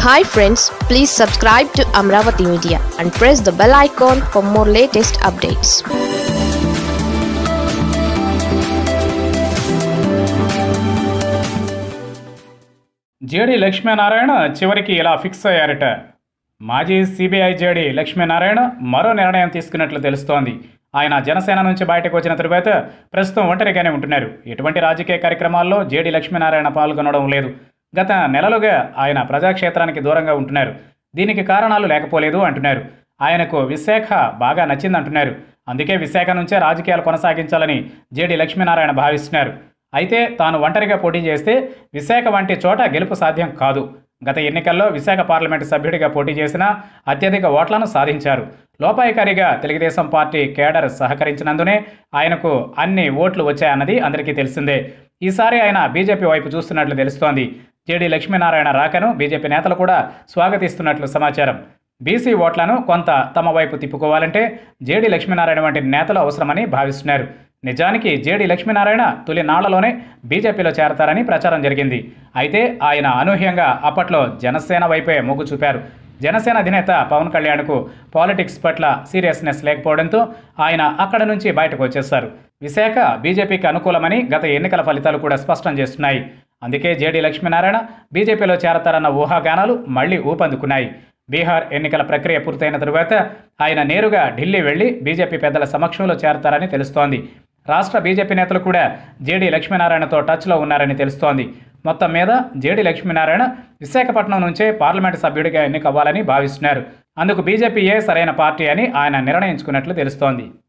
hi friends please subscribe to Amaravati media and press the bell icon for more latest updates JD Lakshminarayana చివరికి ఇలా fix అయ్యారట మాజీ CBI JD Lakshminarayana మరో నిర్ణయం తీసుకున్నట్లు తెలుస్తోంది ఆయన జనసేన నుంచి బయటకు వచ్చిన తరువాత ప్రస్తుతం ఒంటరిగానే ఉంటున్నారు ఎటువంటి రాజకీయ కార్యక్రమాల్లో జేడి లక్ష్మీనారాయణ పాల్గొనడం లేదు గత నెలలుగా ఆయన ప్రజాక్షేత్రానికి దూరంగా ఉంటున్నారు దీనికి కారణాలు లేకపోలేదు అంటున్నారు ఆయనకు విశాఖ బాగా నచ్చిందంటున్నారు అందుకే విశాఖ నుంచే రాజకీయాలు కొనసాగించాలని జేడి లక్ష్మీనారాయణ భావిస్తున్నారు అయితే తాను ఒంటరిగా పోటీ చేస్తే విశాఖ వంటి చోట గెలుపు సాధ్యం కాదు గత ఎన్నికల్లో విశాఖ పార్లమెంటు సభ్యుడిగా పోటీ చేసిన అత్యధిక ఓట్లను సాధించారు లోపాయికారిగా తెలుగుదేశం పార్టీ కేడర్ సహకరించినందునే ఆయనకు అన్ని ఓట్లు వచ్చాయన్నది అందరికీ తెలిసిందే ఈసారి ఆయన బీజేపీ వైపు చూస్తున్నట్లు తెలుస్తోంది జేడీ లక్ష్మీనారాయణ రాకను బీజేపీ నేతలు కూడా స్వాగతిస్తున్నట్లు సమాచారం బీసీ ఓట్లను కొంత తమ వైపు తిప్పుకోవాలంటే జేడీ లక్ష్మీనారాయణ వంటి నేతలు అవసరమని భావిస్తున్నారు నిజానికి జేడీ లక్ష్మీనారాయణ తొలి నాళ్లలోనే బీజేపీలో చేరతారని ప్రచారం జరిగింది అయితే ఆయన అనూహ్యంగా అప్పట్లో జనసేన వైపే మొగ్గు చూపారు జనసేన అధినేత పవన్ కళ్యాణ్కు పాలిటిక్స్ పట్ల సీరియస్నెస్ లేకపోవడంతో ఆయన అక్కడ నుంచి బయటకు వచ్చేశారు విశాఖ బీజేపీకి అనుకూలమని గత ఎన్నికల ఫలితాలు కూడా స్పష్టం చేస్తున్నాయి అందుకే జేడీ లక్ష్మీనారాయణ బీజేపీలో చేరతారన్న ఊహాగానాలు మళ్లీ ఊపందుకున్నాయి బీహార్ ఎన్నికల ప్రక్రియ పూర్తయిన తరువాత ఆయన నేరుగా ఢిల్లీ వెళ్లి బీజేపీ పెద్దల సమక్షంలో చేరతారని తెలుస్తోంది రాష్ట్ర బీజేపీ నేతలు కూడా జేడీ లక్ష్మీనారాయణతో టచ్లో ఉన్నారని తెలుస్తోంది మొత్తం మీద జేడీ లక్ష్మీనారాయణ విశాఖపట్నం నుంచే పార్లమెంటు సభ్యుడిగా ఎన్నికవ్వాలని భావిస్తున్నారు అందుకు బీజేపీయే సరైన పార్టీ అని ఆయన నిర్ణయించుకున్నట్లు తెలుస్తోంది